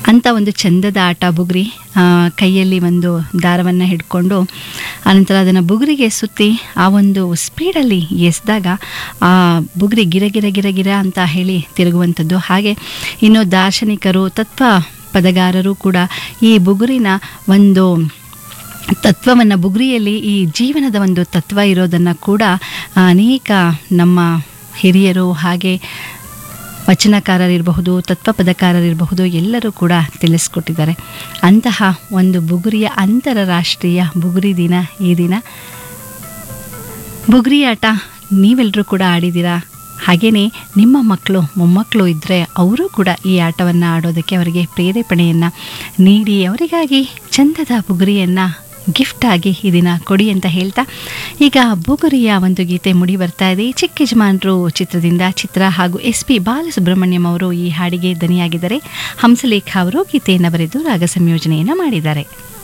ಅಂಥ ಒಂದು ಚಂದದ ಆಟ ಬುಗುರಿ ಆ, ಕೈಯಲ್ಲಿ ಒಂದು ದಾರವನ್ನು ಹಿಡ್ಕೊಂಡು ಆನಂತರ ಅದನ್ನು ಬುಗುರಿಗೆ ಸುತ್ತಿ ಆ ಒಂದು ಸ್ಪೀಡಲ್ಲಿ ಎಸ್ದಾಗ ಆ ಬುಗುರಿ ಗಿರ ಗಿರ ಗಿರ ಗಿರ ಅಂತ ಹೇಳಿ ತಿರುಗುವಂಥದ್ದು ಹಾಗೆ ಇನ್ನು ದಾರ್ಶನಿಕರು ತತ್ವ ಪದಗಾರರು ಕೂಡ ಈ ಬುಗುರಿನ ಒಂದು ತತ್ವವನ್ನು ಬುಗುರಿಯಲ್ಲಿ ಈ ಜೀವನದ ಒಂದು ತತ್ವ ಇರೋದನ್ನು ಕೂಡ ಅನೇಕ ನಮ್ಮ ಹಿರಿಯರು ಹಾಗೆ ವಚನಕಾರರಿರಬಹುದು ತತ್ವ ಪದಕಾರರಿರಬಹುದು ಎಲ್ಲರೂ ಕೂಡ ತಿಳಿಸ್ಕೊಟ್ಟಿದ್ದಾರೆ ಅಂತಹ ಒಂದು ಬುಗುರಿಯ ಅಂತಾರಾಷ್ಟ್ರೀಯ ಬುಗುರಿ ದಿನ ಈ ದಿನ ಬುಗುರಿ ಆಟ ನೀವೆಲ್ಲರೂ ಕೂಡ ಆಡಿದ್ದೀರಾ ಹಾಗೆಯೇ ನಿಮ್ಮ ಮಕ್ಕಳು ಮೊಮ್ಮಕ್ಕಳು ಇದ್ದರೆ ಅವರು ಕೂಡ ಈ ಆಟವನ್ನು ಆಡೋದಕ್ಕೆ ಅವರಿಗೆ ಪ್ರೇರೇಪಣೆಯನ್ನು ನೀಡಿ ಅವರಿಗಾಗಿ ಚಂದದ ಬುಗುರಿಯನ್ನು ಗಿಫ್ಟಾಗಿ ಈ ದಿನ ಕೊಡಿ ಅಂತ ಹೇಳ್ತಾ ಈಗ ಬುಗುರಿಯ ಒಂದು ಗೀತೆ ಮುಡಿ ಬರ್ತಾ ಇದೆ ಚಿಕ್ಕ ಯಜಮಾನರು ಚಿತ್ರದಿಂದ ಚಿತ್ರ ಹಾಗೂ ಎಸ್ ಪಿ ಬಾಲಸುಬ್ರಹ್ಮಣ್ಯಂ ಅವರು ಈ ಹಾಡಿಗೆ ದನಿಯಾಗಿದ್ದಾರೆ ಹಂಸಲೇಖ ಅವರು ಗೀತೆಯನ್ನು ಬರೆದು ರಾಗ ಸಂಯೋಜನೆಯನ್ನು ಮಾಡಿದ್ದಾರೆ